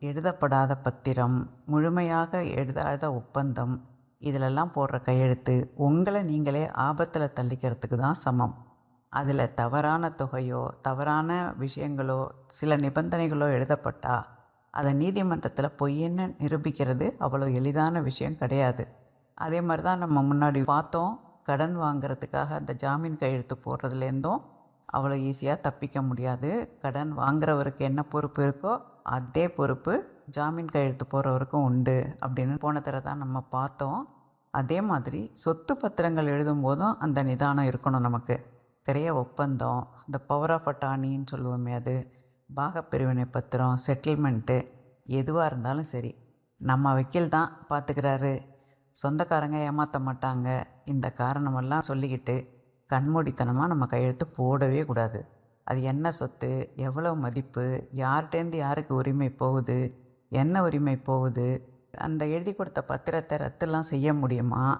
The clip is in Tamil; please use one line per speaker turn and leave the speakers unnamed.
எழுதப்படாத பத்திரம் முழுமையாக எழுதாத ஒப்பந்தம் இதிலெல்லாம் போடுற கையெழுத்து உங்களை நீங்களே ஆபத்தில் தள்ளிக்கிறதுக்கு தான் சமம் அதில் தவறான தொகையோ தவறான விஷயங்களோ சில நிபந்தனைகளோ எழுதப்பட்டா அதை நீதிமன்றத்தில் பொய்ன்னு நிரூபிக்கிறது அவ்வளோ எளிதான விஷயம் கிடையாது அதே மாதிரி தான் நம்ம முன்னாடி பார்த்தோம் கடன் வாங்குறதுக்காக அந்த ஜாமீன் கையெழுத்து போடுறதுலேருந்தும் அவ்வளோ ஈஸியாக தப்பிக்க முடியாது கடன் வாங்குறவருக்கு என்ன பொறுப்பு இருக்கோ அதே பொறுப்பு ஜாமீன் கையெழுத்து போடுறவருக்கும் உண்டு அப்படின்னு போன தடவை தான் நம்ம பார்த்தோம் அதே மாதிரி சொத்து பத்திரங்கள் எழுதும் போதும் அந்த நிதானம் இருக்கணும் நமக்கு கிரைய ஒப்பந்தம் இந்த பவர் ஆஃப் அட்டானின்னு சொல்லுவோமே அது பாகப்பிரிவினை பத்திரம் செட்டில்மெண்ட்டு எதுவாக இருந்தாலும் சரி நம்ம வக்கீல் தான் பார்த்துக்கிறாரு சொந்தக்காரங்க ஏமாற்ற மாட்டாங்க இந்த காரணமெல்லாம் சொல்லிக்கிட்டு கண்மூடித்தனமாக நம்ம கையெழுத்து போடவே கூடாது அது என்ன சொத்து எவ்வளோ மதிப்பு யார்கிட்டேருந்து யாருக்கு உரிமை போகுது என்ன உரிமை போகுது அந்த எழுதி கொடுத்த பத்திரத்தை ரத்துலாம் செய்ய முடியுமா